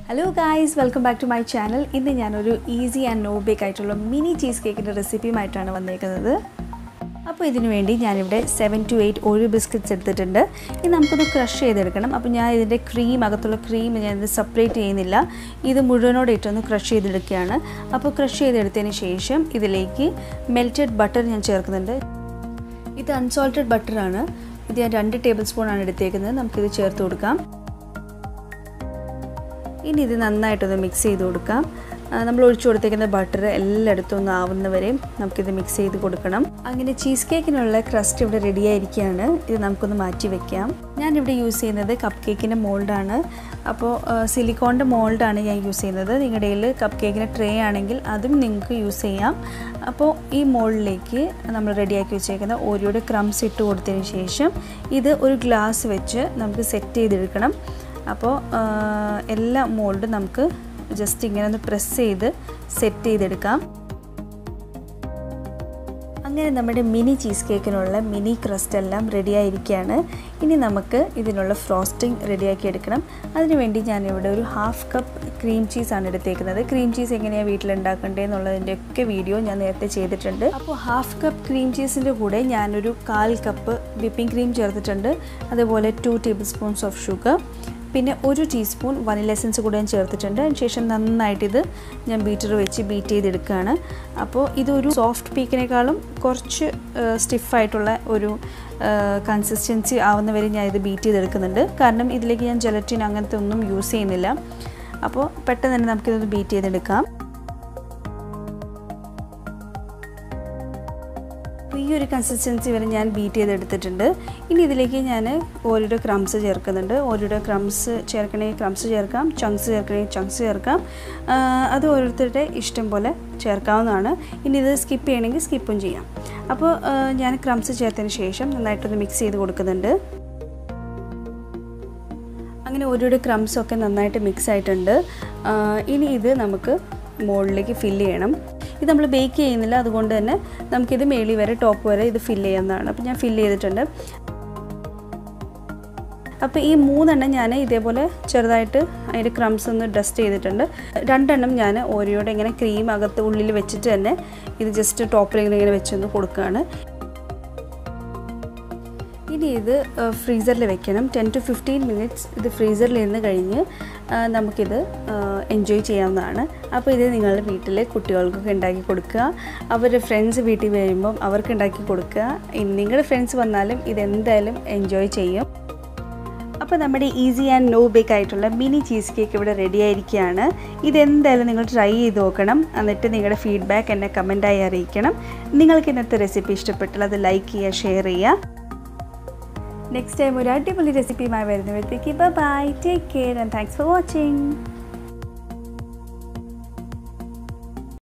hello guys welcome back to my channel ഇന്ന് ഞാനൊരു easy and no bake ആയിട്ടുള്ള mini cheese കേക്കിൻ്റെ റെസിപ്പിയുമായിട്ടാണ് വന്നേക്കുന്നത് അപ്പോൾ ഇതിനു വേണ്ടി ഞാനിവിടെ സെവൻ ടു എയ്റ്റ് ഓരോ ബിസ്ക്കറ്റ്സ് എടുത്തിട്ടുണ്ട് ഇത് നമുക്കൊന്ന് ക്രഷ് ചെയ്തെടുക്കണം അപ്പോൾ ഞാൻ ഇതിൻ്റെ ക്രീം അകത്തുള്ള ക്രീം ഞാനിത് സെപ്പറേറ്റ് ചെയ്യുന്നില്ല ഇത് മുഴുവനോടെ ഇട്ടൊന്ന് ക്രഷ് ചെയ്തെടുക്കുകയാണ് അപ്പോൾ ക്രഷ് ചെയ്തെടുത്തതിന് ശേഷം ഇതിലേക്ക് മെൽറ്റഡ് ബട്ടർ ഞാൻ ചേർക്കുന്നുണ്ട് ഇത് അൺസോൾട്ടഡ് ബട്ടറാണ് ഇത് ഞാൻ രണ്ട് ടേബിൾ സ്പൂണാണ് എടുത്തേക്കുന്നത് നമുക്കിത് ചേർത്ത് കൊടുക്കാം ഇനി ഇത് നന്നായിട്ടൊന്ന് മിക്സ് ചെയ്ത് കൊടുക്കാം നമ്മൾ ഒഴിച്ചു കൊടുത്തേക്കുന്ന ബട്ടർ എല്ലായിടത്തും ഒന്ന് ആവുന്നവരെയും നമുക്കിത് മിക്സ് ചെയ്ത് കൊടുക്കണം അങ്ങനെ ചീസ് കേക്കിനുള്ള ക്രസ്റ്റ് ഇവിടെ റെഡി ആയിരിക്കുകയാണ് ഇത് നമുക്കൊന്ന് മാറ്റി വെക്കാം ഞാനിവിടെ യൂസ് ചെയ്യുന്നത് കപ്പ് കേക്കിൻ്റെ മോൾഡാണ് അപ്പോൾ സിലിക്കോണിൻ്റെ മോൾഡാണ് ഞാൻ യൂസ് ചെയ്യുന്നത് നിങ്ങളുടെ കയ്യിൽ കപ്പ് കേക്കിൻ്റെ ട്രേ ആണെങ്കിൽ അതും നിങ്ങൾക്ക് യൂസ് ചെയ്യാം അപ്പോൾ ഈ മോളിലേക്ക് നമ്മൾ റെഡിയാക്കി വെച്ചേക്കുന്ന ഓരോയുടെ ക്രംസ് ഇട്ട് കൊടുത്തതിന് ശേഷം ഇത് ഒരു ഗ്ലാസ് വെച്ച് നമുക്ക് സെറ്റ് ചെയ്തെടുക്കണം അപ്പോൾ എല്ലാ മോൾഡും നമുക്ക് ജസ്റ്റ് ഇങ്ങനെ ഒന്ന് പ്രസ് ചെയ്ത് സെറ്റ് ചെയ്തെടുക്കാം അങ്ങനെ നമ്മുടെ മിനി ചീസ് കേക്കിനുള്ള മിനി ക്രസ്റ്റ് എല്ലാം റെഡി ആയിരിക്കുകയാണ് ഇനി നമുക്ക് ഇതിനുള്ള ഫ്രോസ്റ്റിംഗ് റെഡിയാക്കി എടുക്കണം അതിനുവേണ്ടി ഞാനിവിടെ ഒരു ഹാഫ് കപ്പ് ക്രീം ചീസാണ് എടുത്തേക്കുന്നത് ക്രീം ചീസ് എങ്ങനെയാണ് വീട്ടിലുണ്ടാക്കേണ്ടത് എന്നുള്ളതിൻ്റെ ഒക്കെ വീഡിയോ ഞാൻ നേരത്തെ ചെയ്തിട്ടുണ്ട് അപ്പോൾ ഹാഫ് കപ്പ് ക്രീം ചീസിൻ്റെ കൂടെ ഞാനൊരു കാൽ കപ്പ് വിപ്പിംഗ് ക്രീം ചേർത്തിട്ടുണ്ട് അതുപോലെ two tablespoons of sugar പിന്നെ ഒരു ടീസ്പൂൺ വനില എസൻസ് കൂടെ ഞാൻ ചേർത്തിട്ടുണ്ട് അതിന് ശേഷം നന്നായിട്ടിത് ഞാൻ ബീറ്റർ വെച്ച് ബീറ്റ് ചെയ്തെടുക്കുകയാണ് അപ്പോൾ ഇതൊരു സോഫ്റ്റ് പീക്കിനേക്കാളും കുറച്ച് സ്റ്റിഫായിട്ടുള്ള ഒരു കൺസിസ്റ്റൻസി ആവുന്ന വരെ ഞാൻ ഇത് ബീറ്റ് ചെയ്തെടുക്കുന്നുണ്ട് കാരണം ഇതിലേക്ക് ഞാൻ ജലറ്റിൻ അങ്ങനത്തെ ഒന്നും യൂസ് ചെയ്യുന്നില്ല അപ്പോൾ പെട്ടെന്ന് തന്നെ നമുക്കിതൊന്ന് ബീറ്റ് ചെയ്തെടുക്കാം അപ്പോൾ ഈ ഒരു കൺസിസ്റ്റൻസി വരെ ഞാൻ ബീറ്റ് ചെയ്തെടുത്തിട്ടുണ്ട് ഇനി ഇതിലേക്ക് ഞാൻ ഓരോരോ ക്രംസ് ചേർക്കുന്നുണ്ട് ഓരോരോ ക്രംസ് ചേർക്കണമെങ്കിൽ ക്രംസ് ചേർക്കാം ചങ്ക്സ് ചേർക്കണമെങ്കിൽ ചങ്ക്സ് ചേർക്കാം അത് ഓരോരുത്തരുടെ ഇഷ്ടം പോലെ ചേർക്കാവുന്നതാണ് ഇനി ഇത് സ്കിപ്പ് ചെയ്യണമെങ്കിൽ സ്കിപ്പും ചെയ്യാം അപ്പോൾ ഞാൻ ക്രംസ് ചേർത്തതിന് ശേഷം നന്നായിട്ടൊന്ന് മിക്സ് ചെയ്ത് കൊടുക്കുന്നുണ്ട് അങ്ങനെ ഓരോരോ ക്രംസൊക്കെ നന്നായിട്ട് മിക്സ് ആയിട്ടുണ്ട് ഇനി ഇത് നമുക്ക് മുകളിലേക്ക് ഫില്ല് ചെയ്യണം ഇത് നമ്മൾ ബേക്ക് ചെയ്യുന്നില്ല അതുകൊണ്ട് തന്നെ നമുക്കിത് മേളി വരെ ടോപ്പ് വരെ ഇത് ഫില്ല് ചെയ്യാവുന്നതാണ് അപ്പോൾ ഞാൻ ഫില്ല് ചെയ്തിട്ടുണ്ട് അപ്പോൾ ഈ മൂന്നെണ്ണം ഞാൻ ഇതേപോലെ ചെറുതായിട്ട് അതിൻ്റെ ക്രംസ് ഒന്ന് ഡസ്റ്റ് ചെയ്തിട്ടുണ്ട് രണ്ടെണ്ണം ഞാൻ ഓരോയുടെ ഇങ്ങനെ ക്രീം അകത്ത് ഉള്ളിൽ വെച്ചിട്ട് തന്നെ ഇത് ജസ്റ്റ് ടോപ്പിൽ ഇങ്ങനെ ഇങ്ങനെ വെച്ചൊന്ന് കൊടുക്കുകയാണ് ഇനി ഇത് ഫ്രീസറിൽ വെക്കണം ടെൻ ടു ഫിഫ്റ്റീൻ മിനിറ്റ്സ് ഇത് ഫ്രീസറിൽ ഇരുന്ന് കഴിഞ്ഞ് നമുക്കിത് എൻജോയ് ചെയ്യാവുന്നതാണ് അപ്പോൾ ഇത് നിങ്ങളുടെ വീട്ടിൽ കുട്ടികൾക്കൊക്കെ ഉണ്ടാക്കി കൊടുക്കുക അവരുടെ ഫ്രണ്ട്സ് വീട്ടിൽ വരുമ്പം അവർക്ക് ഉണ്ടാക്കി കൊടുക്കുക നിങ്ങളുടെ ഫ്രണ്ട്സ് വന്നാലും ഇതെന്തായാലും എൻജോയ് ചെയ്യും അപ്പോൾ നമ്മുടെ ഈസി ആൻഡ് നോ ബേക്ക് ആയിട്ടുള്ള മിനി ചീസ് കേക്ക് ഇവിടെ റെഡി ആയിരിക്കുകയാണ് ഇതെന്തായാലും നിങ്ങൾ ട്രൈ ചെയ്ത് നോക്കണം എന്നിട്ട് നിങ്ങളുടെ ഫീഡ്ബാക്ക് എന്നെ കമൻറ്റായി അറിയിക്കണം നിങ്ങൾക്ക് ഇന്നത്തെ റെസിപ്പി ഇഷ്ടപ്പെട്ടാൽ അത് ലൈക്ക് ചെയ്യുക ഷെയർ ചെയ്യുക നെക്സ്റ്റ് ടൈം ഒരു അടിപൊളി റെസിപ്പിയുമായി വരുന്നവരത്തേക്ക് bye take care and thanks for watching